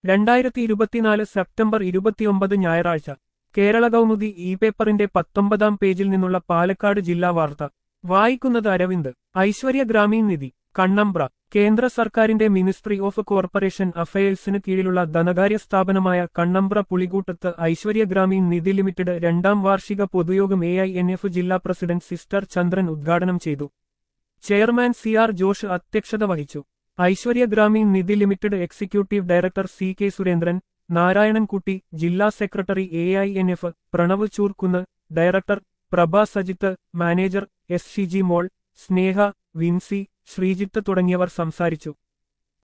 രണ്ടായിരത്തി ഇരുപത്തിനാല് സെപ്റ്റംബർ ഇരുപത്തിയൊമ്പത് ഞായറാഴ്ച കേരള കൗമുദി ഇ പേപ്പറിന്റെ പത്തൊമ്പതാം പേജിൽ നിന്നുള്ള പാലക്കാട് ജില്ലാ വാർത്ത വായിക്കുന്നത് അരവിന്ദ് ഐശ്വര്യ ഗ്രാമീൺ നിധി കണ്ണമ്പ്ര കേന്ദ്ര സർക്കാരിന്റെ മിനിസ്ട്രി ഓഫ് കോർപ്പറേഷൻ അഫയേഴ്സിന് കീഴിലുള്ള ധനകാര്യ സ്ഥാപനമായ കണ്ണമ്പ്ര പുളികൂട്ടത്ത് ഐശ്വര്യ ഗ്രാമീൺ നിധി ലിമിറ്റഡ് രണ്ടാം വാർഷിക പൊതുയോഗം എ ഐ എൻ എഫ് ജില്ലാ പ്രസിഡന്റ് സിസ്റ്റർ ചന്ദ്രൻ ഉദ്ഘാടനം ചെയ്തു ചെയർമാൻ സി ആർ ജോഷ് അധ്യക്ഷത വഹിച്ചു Aishwarya Grameen Nidhi limited executive director C K Surendran Narayanankutty ജില്ലാ സെക്രട്ടറി A I N F Pranav Choorkunnu director Prabha Sajith manager S Shijimol Sneha Vincy Sreejith തുടങ്ങിയവർ സംസാരിച്ചു